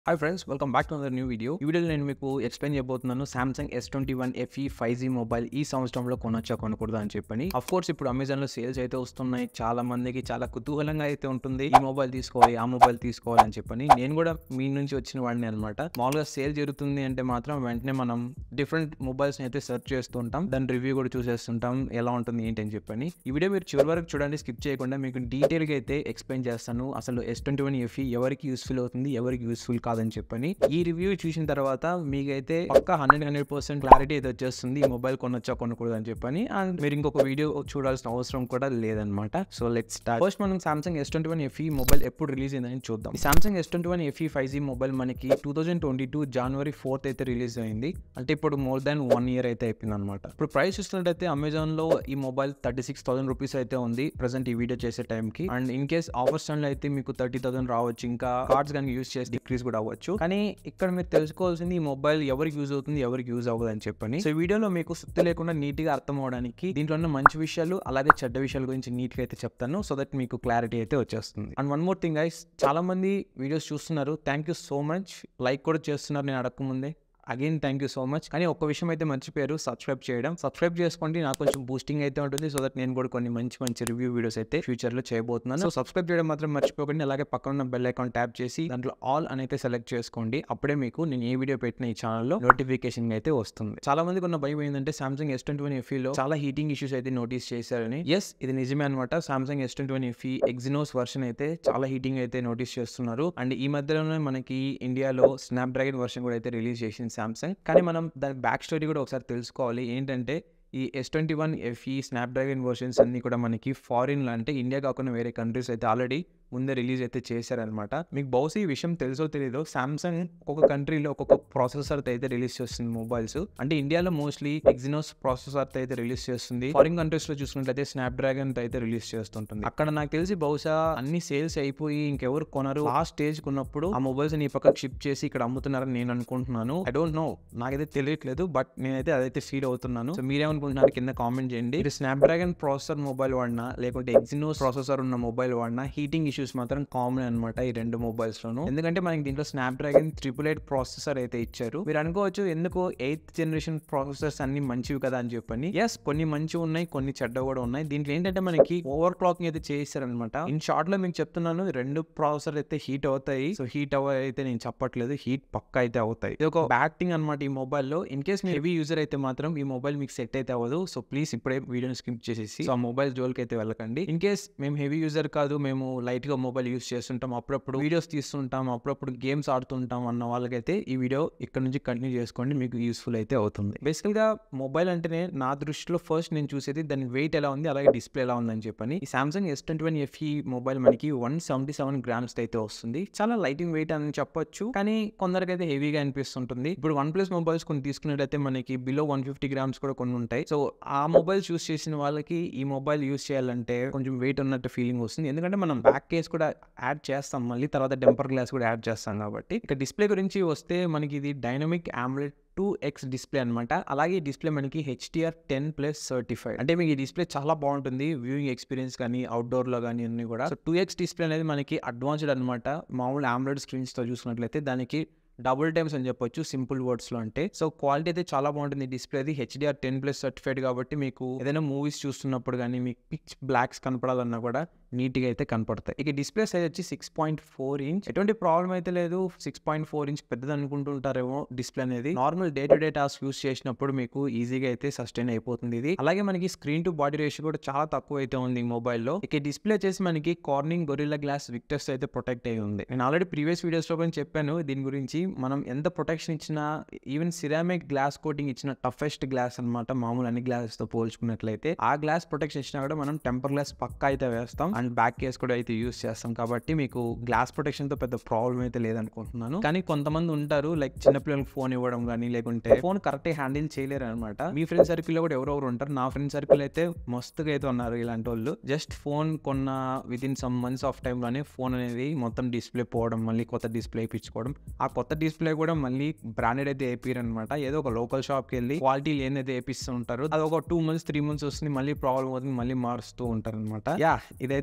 hi friends welcome back to another new video ఈ వీడియోలో నేను మీకు ఎక్స్ప్లెయిన్ చేయబోతున్నాను Samsung S twenty one FE five G mobile ఈ సంవత్సరంలో కొనొచ్చా కొనకూడదా అని చెప్పని అఫ్ కోర్స్ ఇప్పుడు అమెజాన్ లో సేల్స్ అయితే వస్తున్నాయి చాలా మందికి చాలా కుతూహలంగా అయితే ఉంటుంది ఈ మొబైల్ తీసుకోవాలి ఆ మొబైల్ తీసుకోవాలి అని చెప్పని నేను కూడా మీ నుంచి వచ్చిన వాడిని అనమాట మామూలుగా సేల్ జరుగుతుంది అంటే మాత్రం వెంటనే మనం డిఫరెంట్ మొబైల్స్ అయితే సెర్చ్ చేస్తుంటాం దాని రివ్యూ కూడా చూసేస్తుంటాం ఎలా ఉంటుంది ఏంటి అని చెప్పని ఈ వీడియో మీరు చివరి వరకు చూడండి స్కిప్ చేయకుండా మీకు డీటెయిల్ గా అయితే ఎక్స్ప్లెయిన్ చేస్తాను అసలు ఎస్ ట్వంటీ వన్ ఎఫ్ఈ ఎవరికి యూస్ఫుల్ అవుతుంది ఎవరికి యూస్ఫుల్ కాదని చెప్పని ఈ రివ్యూ చూసిన తర్వాత మీకైతే పక్క హండ్రెడ్ హండ్రెడ్ పర్సెంట్ క్లారిటీ అయితే వచ్చేస్తుంది ఈ మొబైల్ కొనొచ్చా కొనకూడదు అని చెప్పని అండ్ మీరు ఇంకొక వీడియో చూడాల్సిన అవసరం కూడా లేదనమాట సో లెట్ స్టార్ట్ ఫస్ట్ మనం Samsung S twenty one FE mobile ఎప్పుడు రిలీజ్ అయిందని చూద్దాం Samsung S twenty one FE five G mobile మనకి టూ థౌసండ్ ట్వంటీ టూ జనవరి ఫోర్త్ అయితే రిలీజ్ అయింది అంటే ఇప్పుడు మోర్ దాన్ వన్ ఇయర్ అయితే అయిపోయింది అనమాట ఇప్పుడు ప్రైస్ చూసినట్టయితే అమెజాన్ లో ఈ mobile thirty six thousand rupees అయితే ఉంది ప్రజెంట్ ఈ వీడియో చేసే టైంకి అండ్ ఇన్ కేస్ ఆఫర్స్ టైంలో అయితే మీకు థర్టీ థౌసండ్ రావచ్చు ఇంకా కార్డ్స్ కానీ యూస్ చేసి డిక్రీస్ కూడా అవ్వచ్చు కానీ ఇక్కడ మీరు తెలుసుకోవాల్సింది ఈ మొబైల్ ఎవరికి యూజ్ అవుతుంది ఎవరికి యూజ్ అవ్వదు అని చెప్పని సో ఈ వీడియోలో మీకు సుత్తి లేకుండా నీట్ గా అర్థం అవడానికి దీంట్లో ఉన్న మంచి విషయాలు అలాగే చెడ్డ విషయాల గురించి నీట్ గా అయితే చెప్తాను సో దట్ మీకు క్లారిటీ అయితే వచ్చేస్తుంది and one more thing guys చాలా మంది వీడియోస్ చూస్తున్నారు thank you so much like కూడా చేస్తున్నారు నేను అడగకముందే again thank you so much కానీ ఒక్క విషయం అయితే మర్చిపోయారు సబ్స్క్రైబ్ చేయడం సబ్స్క్రైబ్ చేసుకోండి నాకు కొంచెం బూస్టింగ్ అయితే ఉంటుంది సో దట్ నేను కూడా కొన్ని మంచి మంచి రివ్యూ వీడియోస్ అయితే ఫ్యూచర్ లో చేయబోతున్నాను సో సబ్స్క్రైబ్ చేయడం మాత్రం మర్చిపోకండి అలాగే పక్కన ఉన్న బెల్ ఐకాన్ ట్యాప్ చేసి దాంట్లో ఆల్ అని అయితే సెలెక్ట్ చేసుకోండి అప్పుడే మీకు నేను ఏ వీడియో పెట్టిన ఈ ఛానల్లో నోటిఫికేషన్ అయితే వస్తుంది చాలా మందికి ఉన్న భయం ఏంటంటే Samsung S twenty one FE లో చాలా హీటింగ్ ఇష్యూస్ అయితే నోటీస్ చేశారని ఎస్ ఇది నిజమే అనమాట Samsung S twenty one FE Exynos version అయితే చాలా హీటింగ్ అయితే నోటీస్ చేస్తున్నారు అండ్ ఈ మధ్యలోనే మనకి ఇండియాలో స్నాప్ డ్రాగన్ వర్షన్ కూడా అయితే రిలీజ్ చేసింది సామ్సంగ్ కానీ మనం దాని బ్యాక్ స్టోరీ కూడా ఒకసారి తెలుసుకోవాలి ఏంటంటే ఈ S twenty one FE Snapdragon versions అన్ని కూడా మనకి ఫారిన్లో అంటే ఇండియా కాకుండా వేరే కంట్రీస్ అయితే ఆల్రెడీ ముందే రిలీజ్ అయితే చేశారనమాట మీకు బహుశా ఈ విషయం తెలుసో తెలీదో సామ్సంగ్ ఒక్కొక్క కంట్రీలో ఒక్కొక్క ప్రాసెసర్ అయితే రిలీజ్ చేస్తుంది మొబైల్స్ అంటే ఇండియాలో మోస్ట్లీ ఎగ్జినోస్ ప్రాసెసర్ అయితే రిలీజ్ చేస్తుంది ఫారిన్ కంట్రీస్ లో చూసుకున్నట్లయితే స్నాప్ డ్రాగన్ అయితే రిలీజ్ చేస్తుంటుంది అక్కడ నాకు తెలిసి బహుశా అన్ని సేల్స్ అయిపోయి ఇంకెవరు కొనరు ఆ స్టేజ్ ఉన్నప్పుడు ఆ మొబైల్స్ ని పక్కకు షిప్ చేసి ఇక్కడ అమ్ముతున్నారని నేను అనుకుంటున్నాను ఐ డోంట్ నో నాకైతే తెలియట్లేదు బట్ నేనైతే అదైతే ఫీల్ అవుతున్నాను సో మీరేమనుకుంటున్నారు కింద కామెంట్ చేయండి మీరు స్నాప్ డ్రాగన్ ప్రాసెసర్ మొబైల్ వాడినా లేకుంటే ఎగ్జినోస్ ప్రాసెసర్ ఉన్న మొబైల్ వాడినా హీటింగ్ ఇష్యూస్ మాత్రం కామన్ అనమాట ఈ రెండు మొబైల్స్ లోను ఎందుకంటే మనకి దీంట్లో Snapdragon triple eight processor అయితే ఇచ్చారు మీరు అనుకోవచ్చు ఎందుకు ఎయిత్ జనరేషన్ ప్రాసెసర్స్ అన్ని మంచివి కదా అని చెప్పని ఎస్ కొన్ని మంచివి ఉన్నాయి కొన్ని చెడ్డ కూడా ఉన్నాయి దీంట్లో ఏంటంటే మనకి ఓవర్ క్లాకింగ్ అయితే చేశారనమాట ఇన్ షార్ట్ లో మీకు చెప్తున్నాను రెండు ప్రాసెసర్ అయితే హీట్ అవుతాయి సో హీట్ అవ అయితే నేను చెప్పట్లేదు హీట్ పక్క అయితే అవుతాయి ఇది ఒక బ్యాడ్ థింగ్ అనమాట ఈ మొబైల్ లో ఇన్ కేస్ మీరు హెవీ యూజర్ అయితే మాత్రం ఈ మొబైల్ మీకు సెట్ అయితే అవ్వదు సో ప్లీజ్ ఇప్పుడే వీడియోని స్కిప్ చేసేసి సో ఆ మొబైల్ జోలికి అయితే వెళ్ళకండి ఇన్ కేస్ మేము హెవీ యూజర్ కాదు మేము లైట్ గా మొబైల్ యూస్ చేస్తుంటాం అప్పుడప్పుడు వీడియోస్ తీస్తుంటాం అప్పుడప్పుడు గేమ్స్ ఆడుతుంటాం అన్న వాళ్ళకైతే ఈ వీడియో ఇక్కడ నుంచి కంటిన్యూ చేసుకోండి మీకు యూస్ఫుల్ అయితే అవుతుంది బేసికల్ గా మొబైల్ అంటేనే నా దృష్టిలో ఫస్ట్ నేను చూసేది దాని వెయిట్ ఎలా ఉంది అలాగే డిస్ప్లే ఎలా ఉందని చెప్పని ఈ Samsung S twenty one FE mobile మనకి వన్ సెవెంటీ సెవెన్ గ్రామ్స్ అయితే వస్తుంది చాలా లైటింగ్ వెయిట్ అని చెప్పొచ్చు కానీ కొందరికైతే హెవీగా అనిపిస్తుంటుంది ఇప్పుడు వన్ ప్లస్ మొబైల్స్ కొన్ని తీసుకున్నట్టయితే మనకి బిలో వన్ ఫిఫ్టీ గ్రామ్స్ కూడా కొన్ని ఉంటాయి సో ఆ మొబైల్స్ యూస్ చేసిన వాళ్ళకి ఈ మొబైల్ యూస్ చేయాలంటే కొంచెం వెయిట్ ఉన్నట్టు ఫీలింగ్ వస్తుంది ఎందుకంటే మనం బ్యాక్ కేస్ కూడా యాడ్ చేస్తాం మళ్ళీ తర్వాత టెంపర్ గ్లాస్ కూడా యాడ్ చేస్తాం కాబట్టి ఇక డిస్ప్లే గురించి వస్తే మనకి ఇది dynamic AMOLED two X display అనమాట అలాగే ఈ డిస్ప్లే మనకి హెచ్డిఆర్ టెన్ ప్లస్ సర్టిఫైడ్ అంటే మీకు ఈ డిస్ప్లే చాలా బాగుంటుంది వ్యూయింగ్ ఎక్స్పీరియన్స్ కానీ అవుట్డోర్ లో కానీ అన్ని కూడా సో టూ ఎక్స్ డిస్ప్లే అనేది మనకి అడ్వాన్స్డ్ అనమాట మామూలు ఆమ్లెడ్ స్క్రీన్స్ తో చూసినట్లయితే దానికి డబుల్ టైమ్స్ అని చెప్పొచ్చు సింపుల్ వర్డ్స్ లో అంటే సో క్వాలిటీ అయితే చాలా బాగుంటుంది డిస్ప్లేది హెచ్డిఆర్ టెన్ ప్లస్ సర్టిఫైడ్ కాబట్టి మీకు ఏదైనా మూవీస్ చూస్తున్నప్పుడు కానీ మీకు పిచ్ బ్లాక్స్ కనపడాలన్నా కూడా నీట్ గా అయితే కనపడతాయి ఇక డిస్ప్లే సైజ్ వచ్చి సిక్స్ పాయింట్ ఫోర్ ఇంచ్ ఎటువంటి ప్రాబ్లం అయితే లేదు సిక్స్ పాయింట్ ఫోర్ ఇంచ్ పెద్దది అనుకుంటుంటారేమో డిస్ప్లే అనేది normal day to day task use చేసినప్పుడు మీకు ఈజీగా అయితే సస్టైన్ అయిపోతుంది ఇది అలాగే మనకి స్క్రీన్ టు బాడీ రేషియో కూడా చాలా తక్కువ అయితే ఉంది మొబైల్లో ఇక డిస్ప్లే వచ్చేసి మనకి కార్నింగ్ గొరిల్లా గ్లాస్ విక్టర్స్ అయితే ప్రొటెక్ట్ అయి ఉంది నేను ఆల్రెడీ ప్రీవియస్ వీడియోస్ లో కూడా చెప్పాను దీని గురించి మనం ఎంత ప్రొటెక్షన్ ఇచ్చినా ఈవెన్ సిరామిక్ గ్లాస్ కోటింగ్ ఇచ్చిన టఫెస్ట్ గ్లాస్ అనమాట మామూలు అన్ని గ్లాసెస్ తో పోల్చుకున్నట్లయితే ఆ గ్లాస్ ప్రొటెక్షన్ ఇచ్చినా కూడా మనం టెంపర్ గ్లాస్ పక్కా అయితే వేస్తాం అండ్ బ్యాక్ కేస్ కూడా అయితే యూస్ చేస్తాం కాబట్టి మీకు గ్లాస్ ప్రొటెక్షన్ తో పెద్ద ప్రాబ్లం అయితే లేదనుకుంటున్నాను కానీ కొంతమంది ఉంటారు లైక్ చిన్నపిల్లలకు ఫోన్ ఇవ్వడం కానీ లేకుంటే ఫోన్ కరెక్ట్ హ్యాండిల్ చేయలేరు అనమాట మీ ఫ్రెండ్ సర్కిల్ లో కూడా ఎవరెవరు ఉంటారు నా ఫ్రెండ్ సర్కిల్ అయితే మస్తుగా అయితే ఉన్నారు ఇలాంటి వాళ్ళు జస్ట్ ఫోన్ కొన్న within some months of time లోనే ఫోన్ అనేది మొత్తం డిస్ప్లే పోవడం మళ్ళీ కొత్త డిస్ప్లే ఇప్పించుకోవడం ఆ కొత్త డిస్ప్లే కూడా మళ్ళీ బ్రాండెడ్ అయితే వేపిరు అనమాట ఏదో ఒక లోకల్ షాప్ కి వెళ్ళి క్వాలిటీ లేనిదైతే వేపిస్తూ ఉంటారు అది ఒక టూ మంత్స్ త్రీ మంత్స్ వస్తుంది మళ్ళీ ప్రాబ్లం అవుతుంది మళ్ళీ మారుస్తూ ఉంటారు అనమాట యా ఇదైతే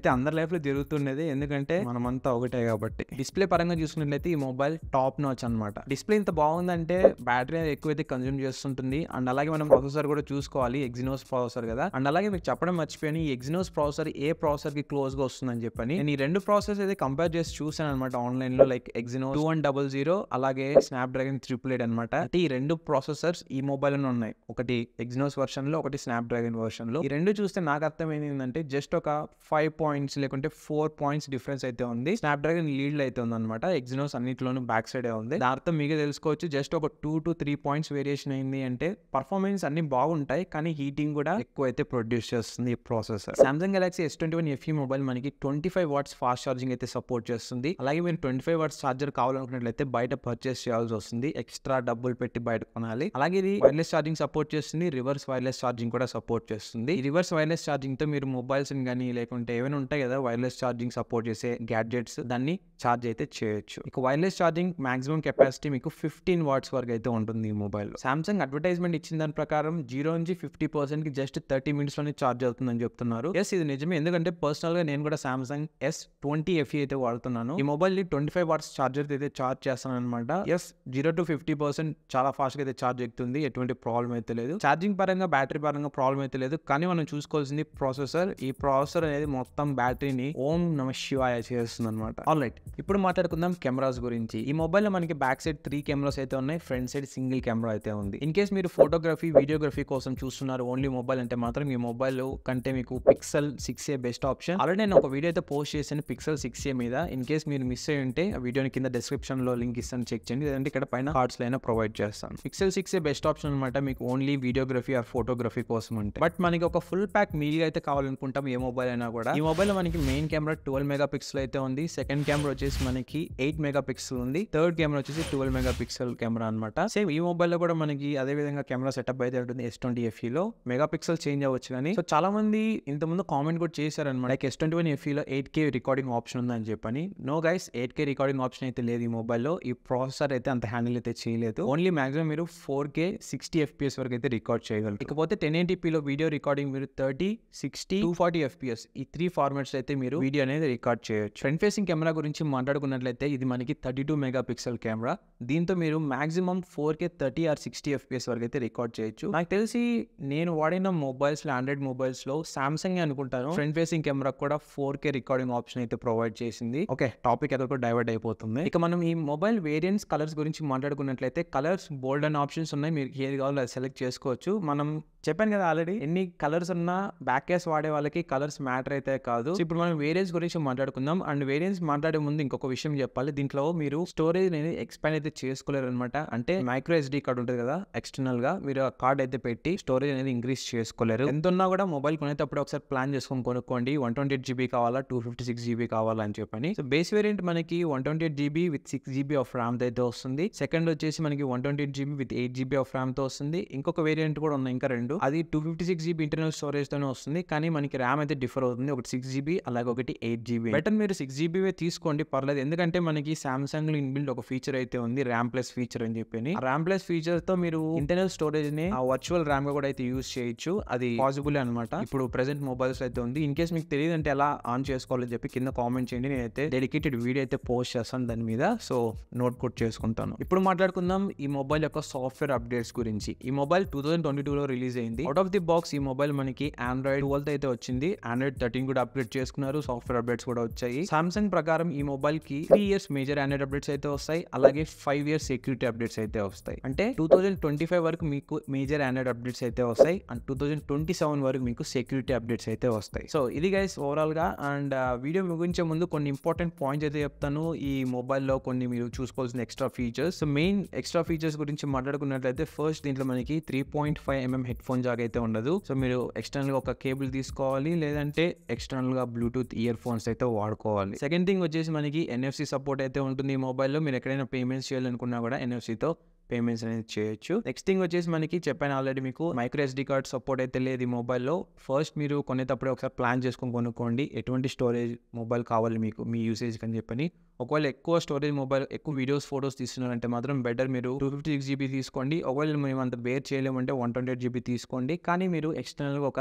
అయితే అందరి లైఫ్ లో జరుగుతున్నది ఎందుకంటే మనమంతా ఒకటే కాబట్టి డిస్ప్లే పరంగా చూసుకున్నట్లయితే ఈ మొబైల్ టాప్ నాచ్ అనమాట డిస్ప్లే ఇంత బాగుందంటే బ్యాటరీ ఎక్కువైతే కన్జ్యూమ్ చేస్తుంటుంది అండ్ అలాగే మనం ప్రాసెసర్ కూడా చూసుకోవాలి ఎగ్జినోస్ ప్రాసెసర్ కదా అండ్ అలాగే మీకు చెప్పడం మర్చిపోయాను ఈ ఎగ్జినోస్ ప్రాసెసర్ ఏ ప్రాసెసర్ కి క్లోజ్ గా వస్తుందని చెప్పని నేను ఈ రెండు ప్రాసెసర్ అయితే కంపేర్ చేసి చూసాను అనమాట ఆన్లైన్ లో like Exynos two one double zero అలాగే స్నాప్ డ్రాగన్ ట్రిపుల్ ఎయిట్ అనమాట అంటే ఈ రెండు ప్రాసెసర్స్ ఈ మొబైల్ లో ఉన్నాయి ఒకటి ఎగ్జినోస్ వర్షన్ లో ఒకటి స్నాప్ డ్రాగన్ వర్షన్ లో ఈ రెండు చూస్తే నాకు అర్థం ఏంటంటే జస్ట్ ఒక ఫైవ్ పాయింట్స్ లేకుంటే ఫోర్ పాయింట్స్ డిఫరెన్స్ అయితే ఉంది స్నాప్ డ్రాగన్ లీడ్ అయితే ఉంది అనమాట ఎగ్జినోస్ అన్నిటిలోనూ బ్యాక్ సైడ్ ఉంది దాని అర్థం మీకు తెలుసుకోవచ్చు జస్ట్ ఒక two to three points variation అయింది అంటే పర్ఫార్మెన్స్ అన్ని బాగుంటాయి కానీ హీటింగ్ కూడా ఎక్కువ అయితే ప్రొడ్యూస్ చేస్తుంది ఈ processor Samsung Galaxy S twenty one FE mobile మనకి twenty five watts fast charging అయితే సపోర్ట్ చేస్తుంది అలాగే మీరు ట్వంటీ ఫైవ్ వాట్స్ ఛార్జర్ కావాలనుకున్నట్లయితే బయట పర్చేస్ చేయాల్సి వస్తుంది ఎక్స్ట్రా డబ్బులు పెట్టి బయట కొనాలి అలాగే ఇది వైర్లెస్ ఛార్జింగ్ సపోర్ట్ చేస్తుంది రివర్స్ వైర్లెస్ ఛార్జింగ్ కూడా సపోర్ట్ చేస్తుంది ఈ రివర్స్ వైర్లెస్ ఛార్జింగ్ తో మీరు మొబైల్స్ కానీ లేకుంటే ఏమైనా ఉంటాయి కదా వైర్లెస్ ఛార్జింగ్ సపోర్ట్ చేసే గ్యాడ్జెట్స్ దాన్ని ఛార్జ్ అయితే చేయొచ్చు ఇక వైర్లెస్ ఛార్జింగ్ మాక్సిమం కెపాసిటీ మీకు ఫిఫ్టీన్ వాట్స్ వరకు అయితే ఉంటుంది ఈ మొబైల్ సామ్సంగ్ అడ్వర్టైజ్మెంట్ ఇచ్చిన దాని ప్రకారం జీరో నుంచి ఫిఫ్టీ పర్సెంట్ కి జస్ట్ థర్టీ మినిట్స్ లోనే ఛార్జ్ అవుతుందని చెప్తున్నారు ఎస్ ఇది నిజమే ఎందుకంటే పర్సనల్ గా నేను కూడా సామ్సంగ్ ఎస్ ట్వంటీ ఎఫ్ఈ అయితే వాడుతున్నాను ఈ మొబైల్ ని ట్వంటీ ఫైవ్ వాట్స్ ఛార్జర్ అయితే ఛార్జ్ చేస్తాను అనమాట yes zero to fifty percent చాలా ఫాస్ట్ గా అయితే ఛార్జ్ ఎక్కుతుంది ఎటువంటి ప్రాబ్లం అయితే లేదు ఛార్జింగ్ పరంగా బ్యాటరీ పరంగా ప్రాబ్లం అయితే లేదు కానీ మనం చూసుకోవాల్సింది ప్రాసెసర్ ఈ ప్రాసెసర్ అనేది మొత్తం బ్యాటరీని ఓం నమ శివాయ చేస్తుంది అనమాట ఆల్ రైట్ ఇప్పుడు మాట్లాడుకుందాం కెమెరాస్ గురించి ఈ మొబైల్ లో మనకి బ్యాక్ సైడ్ త్రీ కెమెరాస్ అయితే ఉన్నాయి ఫ్రంట్ సైడ్ సింగిల్ కెమెరా అయితే ఉంది ఇన్ కేస్ మీరు ఫోటోగ్రఫీ వీడియోగ్రఫీ కోసం చూస్తున్నారు ఓన్లీ మొబైల్ అంటే మాత్రం ఈ మొబైల్ కంటే మీకు Pixel six A best option already నేను ఒక వీడియో అయితే పోస్ట్ చేశాను పిక్సెల్ సిక్స్ ఏ మీద ఇన్ కేస్ మీరు మిస్ అయ్యి ఉంటే ఆ వీడియోని కింద డిస్క్రిప్షన్ లో లింక్ ఇస్తాను చెక్ చేయండి లేదంటే ఇక్కడ పైన కార్డ్స్ లో అయినా ప్రొవైడ్ చేస్తాను Pixel six A best option అనమాట మీకు ఓన్లీ వీడియోగ్రఫీ ఆర్ ఫోటోగ్రఫీ కోసం అంటే బట్ మనకి ఒక ఫుల్ ప్యాక్ మీల్ అయితే కావాలనుకుంటాం ఏ మొబైల్ అయినా కూడా ఈ మొబైల్ లో మనకి main camera twelve megapixel అయితే ఉంది సెకండ్ కెమెరా వచ్చేసి మనకి ఎయిట్ మెగా పిక్సెల్ ఉంది థర్డ్ కెమెరా వచ్చేసి ట్వెల్వ్ మెగా పిక్సెల్ కెమెరా అనమాట సేమ్ ఈ మొబైల్ లో కూడా మనకి అదే విధంగా కెమెరా సెటప్ అయితే ఉంటుంది ఎస్ ట్వంటీ ఎఫ్ఈ లో మెగా పిక్సెల్ చేంజ్ అవ్వచ్చు కానీ సో చాలా మంది ఇంతకుముందు కామెంట్ కూడా చేశారనమాట like S twenty one FE లో ఎయిట్ కే రికార్డింగ్ ఆప్షన్ ఉందని చెప్పని no guys eight K recording option అయితే లేదు ఈ మొబైల్లో ఈ ప్రాసెసర్ అయితే అంత హ్యాండిల్ అయితే చేయలేదు ఓన్లీ మాక్సిమం మీరు ఫోర్ కే సిక్స్టీ ఎఫ్పిఎస్ వరకు అయితే రికార్డ్ చేయగలరు ఇకపోతే టెన్ లో వీడియో రికార్డింగ్ మీరు thirty sixty two forty FPS ఈ త్రీ ఫార్మాట్స్ అయితే మీరు వీడియో అనేది రికార్డ్ చేయొచ్చు ఫ్రంట్ ఫేసింగ్ కెమెరా గురించి మాట్లాడుకున్నట్లయితే ఇది మనకి thirty two megapixel camera దీంతో మీరు maximum four K thirty or sixty FPS వరకు అయితే రికార్డ్ చేయొచ్చు నాకు తెలిసి నేను వాడిన మొబైల్స్ లో ఆండ్రాయిడ్ మొబైల్స్ లో సామ్సంగ్ అనుకుంటాను ఫ్రంట్ ఫేసింగ్ కెమెరా కూడా ఫోర్ కే రికార్డింగ్ ఆప్షన్ అయితే ప్రొవైడ్ చేసింది ఓకే టాపిక్ ఎక్కడికో డైవర్ట్ అయిపోతుంది ఇక మనం ఈ మొబైల్ వేరియంట్స్ కలర్స్ గురించి మాట్లాడుకున్నట్లయితే కలర్స్ బోల్డ్ అండ్ ఆప్షన్స్ ఉన్నాయి మీరు ఏది కావాలో అది సెలెక్ట్ చేసుకోవచ్చు మనం చెప్పాను కదా ఆల్రెడీ ఎన్ని కలర్స్ ఉన్నా బ్యాక్ కేస్ వాడే వాళ్ళకి కలర్స్ మ్యాటర్ అయితే కాదు సో ఇప్పుడు మనం వేరియంట్స్ గురించి మాట్లాడుకుందాం అండ్ వేరియంట్స్ మాట్లాడే ముందు ఇంకొక విషయం చెప్పాలి దీంట్లో మీరు స్టోరేజ్ అనేది ఎక్స్పాండ్ అయితే చేసుకోలేరు అనమాట అంటే మైక్రో ఎస్డి కార్డ్ ఉంటుంది కదా ఎక్స్టర్నల్ గా మీరు ఆ కార్డ్ అయితే పెట్టి స్టోరేజ్ అనేది ఇంక్రీజ్ చేసుకోలేరు ఎంత ఉన్నా కూడా మొబైల్ కొనేటప్పుడు ఒకసారి ప్లాన్ చేసుకొని కొనుక్కోండి వన్ ట్వంటీ ఎయిట్ జీబీ కావాలా టూ ఫిఫ్టీ సిక్స్ జీబీ కావాలా అని చెప్పని సో బేస్ వేరియంట్ మనకి one twenty eight GB with six GB of RAM అయితే వస్తుంది సెకండ్ వచ్చేసి మనకి one twenty eight GB with eight GB of RAM తో వస్తుంది ఇంకొక వేరియంట్ కూడా ఉన్నాయి ఇంకా రెండు అది two fifty six GB internal storage తోనే వస్తుంది కానీ మనకి ర్యామ్ అయితే డిఫర్ అవుతుంది ఒకటి సిక్స్ జీబీ అలాగే ఒకటి ఎయిట్ జీబీ బెటర్ మీరు సిక్స్ జీబీ తీసుకోండి పర్లేదు ఎందుకంటే మనకి సామ్సంగ్ లో ఇన్బిల్డ్ ఒక ఫీచర్ అయితే ఉంది ర్యామ్ ప్లస్ ఫీచర్ అని చెప్పి ర్యామ్ ప్లస్ ఫీచర్ తో మీరు ఇంటర్నల్ స్టోరేజ్ ని ఆ వర్చువల్ ర్యామ్ గా కూడా అయితే యూస్ చేయొచ్చు అది పాసిబుల్ అనమాట ఇప్పుడు ప్రెసెంట్ మొబైల్స్ అయితే ఉంది ఇన్ కేస్ మీకు తెలియదు అంటే ఎలా ఆన్ చేసుకోవాలని చెప్పి కింద కామెంట్ చేయండి నేనైతే డెడికేటెడ్ వీడియో అయితే పోస్ట్ చేస్తాను దాని మీద సో నోట్ కోట్ చేసుకుంటాను ఇప్పుడు మాట్లాడుకుందాం ఈ మొబైల్ యొక్క సాఫ్ట్వేర్ అప్డేట్స్ గురించి ఈ mobile two thousand twenty two లో రిలీజ్ అయింది అవుట్ ఆఫ్ ది బాక్స్ ఈ మొబైల్ మనకి ఆండ్రాయిడ్ ట్వెల్త్ అయితే వచ్చింది ఆండ్రాయిడ్ థర్టీన్ కూడా అప్డేట్ చేసుకున్నారు సాఫ్ట్వేర్ అప్డేట్స్ కూడా వచ్చాయి సామ్సంగ్ ప్రకారం ఈ మొబైల్ కి three years major Android updates అయితే వస్తాయి అలాగే ఫైవ్ ఇయర్స్ సెక్యూరిటీ అప్డేట్స్ అయితే వస్తాయి అంటే టూ థౌసండ్ ట్వంటీ ఫైవ్ వరకు మీకు మేజర్ ఆండ్రాయిడ్ అప్డేట్స్ అయితే వస్తాయి and two thousand twenty seven వరకు మీకు సెక్యూరిటీ అప్డేట్స్ అయితే వస్తాయి సో ఇది గైస్ ఓవరాల్ గా అండ్ వీడియో ముగించే ముందు కొన్ని ఇంపార్టెంట్ పాయింట్స్ అయితే చెప్తాను ఈ మొబైల్లో కొన్ని మీరు చూసుకోవాల్సిన extra features so main extra features గురించి మాట్లాడుకున్నట్లయితే ఫస్ట్ దీంట్లో మనకి three point five mm headphone jack అయితే ఉండదు సో మీరు ఎక్స్టర్నల్ గా ఒక కేబుల్ తీసుకోవాలి లేదంటే ఎక్స్టర్నల్ గా బ్లూటూత్ ఇయర్ ఫోన్స్ అయితే వాడుకోవాలి సెకండ్ థింగ్ వచ్చేసి మనకి ఎన్ఎఫ్సి సపోర్ట్ అయితే ఉంటుంది ఈ మొబైల్లో మీరు ఎక్కడైనా పేమెంట్స్ చేయాలనుకున్నా కూడా ఎన్ఎఫ్సితో పేమెంట్స్ అనేది చేయొచ్చు నెక్స్ట్ థింగ్ వచ్చేసి మనకి చెప్పాను ఆల్రెడీ మీకు మైక్రో ఎస్డి కార్డ్ సపోర్ట్ అయితే లేదు ఈ మొబైల్లో ఫస్ట్ మీరు కొనేటప్పుడు ఒకసారి ప్లాన్ చేసుకొని కొనుక్కోండి ఎటువంటి స్టోరేజ్ మొబైల్ కావాలి మీకు మీ యూసేజ్ అని చెప్పని ఒకవేళ ఎక్కువ స్టోరేజ్ మొబైల్ ఎక్కువ వీడియోస్ ఫోటోస్ తీస్తున్నారంటే మాత్రం బెటర్ మీరు టూ ఫిఫ్టీ సిక్స్ జీబీ తీసుకోండి ఒకవేళ మేము అంత బేర్ చేయలేమంటే వన్ ట్వంటీ ఎయిట్ జీబీ తీసుకోండి కానీ మీరు ఎక్స్టర్నల్గా ఒక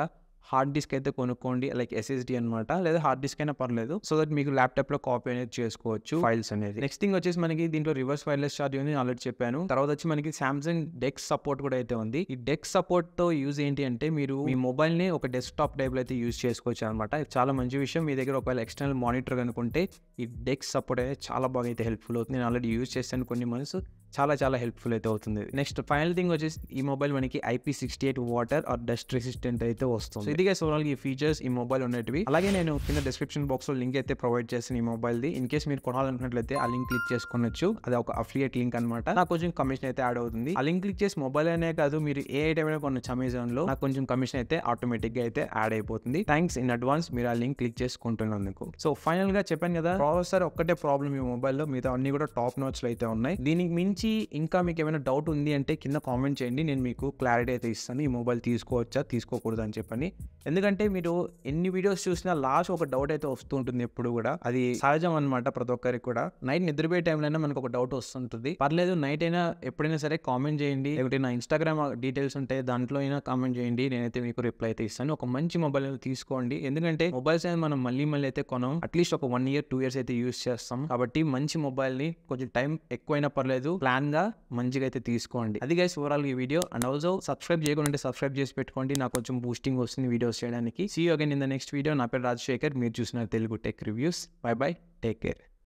హార్డ్ డిస్క్ అయితే కొనుక్కోండి లైక్ ఎస్ఎస్డి అనమాట లేదా హార్డ్ డిస్క్ అయినా పర్లేదు సో దట్ మీకు ల్యాప్టాప్ లో కాపీ అనేది చేసుకోవచ్చు ఫైల్స్ అనేది నెక్స్ట్ థింగ్ వచ్చేసి మనకి దీంట్లో రివర్స్ వైర్లెస్ ఛార్జింగ్ అని ఆల్రెడీ చెప్పాను తర్వాత వచ్చి మనకి సామ్సంగ్ డెక్స్ సపోర్ట్ కూడా అయితే ఉంది ఈ డెక్స్ సపోర్ట్ తో యూజ్ ఏంటి అంటే మీరు మీ మొబైల్ ని ఒక డెస్క్టాప్ టైప్ లో అయితే యూజ్ చేసుకోవచ్చు అనమాట ఇది చాలా మంచి విషయం మీ దగ్గర ఒకవేళ ఎక్స్టర్నల్ మానిటర్ కనుకుంటే ఈ డెక్స్ సపోర్ట్ అయితే చాలా బాగా అయితే హెల్ప్ఫుల్ అవుతుంది నేను ఆల్రెడీ యూజ్ చేశాను కొన్ని మంత్స్ చాలా చాలా హెల్ప్ఫుల్ అయితే అవుతుంది నెక్స్ట్ ఫైనల్ థింగ్ వచ్చేసి ఈ మొబైల్ మనకి IP sixty eight water or dust resistant అయితే వస్తుంది సో ఇదిగా ఓవరాల్ ఈ ఫీచర్స్ ఈ మొబైల్ ఉన్నటివి అలాగే నేను కింద డిస్క్రిప్షన్ బాక్స్ లో లింక్ అయితే ప్రొవైడ్ చేస్తాను ఈ మొబైల్ ది ఇన్ కేస్ మీరు కొనాలనుకున్నట్లయితే ఆ లింక్ క్లిక్ చేసుకోవచ్చు అది ఒక అఫిలియేట్ లింక్ అనమాట నాకు కొంచెం కమిషన్ అయితే యాడ్ అవుతుంది ఆ లింక్ క్లిక్ చేసి మొబైల్ అనే కాదు మీరు ఏ ఐటమ్ అయినా కొనొచ్చు అమెజాన్ లో నాకు కొంచెం కమిషన్ అయితే ఆటోమేటిక్ గా అయితే యాడ్ అయిపోతుంది థ్యాంక్స్ ఇన్ అడ్వాన్స్ మీరు ఆ లింక్ క్లిక్ చేసుకుంటున్నందుకు సో ఫైనల్ గా చెప్పాను కదా ప్రాసెసర్ ఒక్కటే ప్రాబ్లం ఈ మొబైల్లో మిగతా అన్ని కూడా టాప్ నోట్స్ లో అయితే ఉన్నాయి దీనికి మించి ఇంకా మీకు ఏమైనా డౌట్ ఉంది అంటే కింద కామెంట్ చేయండి నేను మీకు క్లారిటీ అయితే ఇస్తాను ఈ మొబైల్ తీసుకోవచ్చా తీసుకోకూడదు అని చెప్పని ఎందుకంటే మీరు ఎన్ని వీడియోస్ చూసినా లాస్ట్ ఒక డౌట్ అయితే వస్తూ ఉంటుంది ఎప్పుడు కూడా అది సహజం అనమాట ప్రతి ఒక్కరికి కూడా నైట్ నిద్రపోయే టైంలో అయినా మనకు ఒక డౌట్ వస్తుంటుంది పర్లేదు నైట్ అయినా ఎప్పుడైనా సరే కామెంట్ చేయండి లేకపోతే నా ఇన్స్టాగ్రామ్ డీటెయిల్స్ ఉంటాయి దాంట్లో అయినా కామెంట్ చేయండి నేనైతే మీకు రిప్లై అయితే ఇస్తాను ఒక మంచి మొబైల్ తీసుకోండి ఎందుకంటే మొబైల్స్ అనేది మనం మళ్ళీ మళ్ళీ అయితే కొనం అట్లీస్ట్ ఒక వన్ ఇయర్ టూ ఇయర్స్ అయితే యూస్ చేస్తాం కాబట్టి మంచి మొబైల్ ని కొంచెం టైం ఎక్కువైనా పర్లేదు ప్లాన్ గా మంచిగా అయితే తీసుకోండి అది గైస్ ఓవరాల్ ఈ వీడియో అండ్ ఆల్సో సబ్స్క్రైబ్ చేయకుండా సబ్స్క్రైబ్ చేసి పెట్టుకోండి నాకు కొంచెం బూస్టింగ్ వస్తుంది వీడియోస్ చేయడానికి see again in the next video నా పేరు రాజశేఖర్ మీరు చూసిన Telugu tech reviews bye bye take care